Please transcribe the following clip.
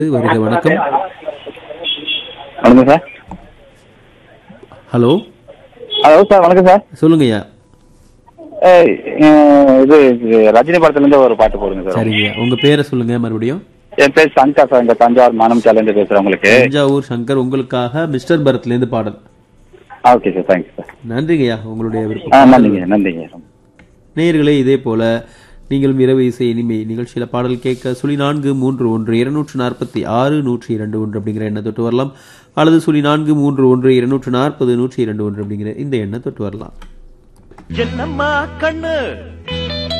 வருக வணக்கம் வணக்கம் சார் ஹலோ ஹலோ சார் வணக்கம் சார் சொல்லுங்கய்யா ஏய், அஹ், இது இது ரஜினி படத்துல இருந்து ஒரு பாட்டு போடுங்க சார் சரிங்கய்யா உங்க பேரை சொல்லுங்க மறுபடியும் என் பேர் சங்கர் சார் இங்க தஞ்சாவூர் மானம் சேலந்து பேசுறேன் உங்களுக்கு தஞ்சாவூர் சங்கர் உங்களுக்காக மிஸ்டர் பரத்ல இருந்து பாடல் ஓகே சார் தேங்க்ஸ் சார் நன்றிங்கய்யா உங்களுடைய ஆ விருப்பம் நன்றிங்க நன்றிங்க நேயர்களே இதே போல நீங்களும் இரவு இசை இனிமை நிகழ்ச்சியில பாடல் கேட்க சுழி நான்கு மூன்று ஒன்று இருநூற்று நாற்பத்தி ஆறு நூற்றி இரண்டு ஒன்று அப்படிங்கிற எண்ணை தொட்டு வரலாம் அல்லது சுழி நான்கு மூன்று ஒன்று இருநூற்று நாற்பது நூற்றி இரண்டு ஒன்று அப்படிங்கிற இந்த எண்ணை தொட்டு வரலாம் என்னம்மா கண்ணு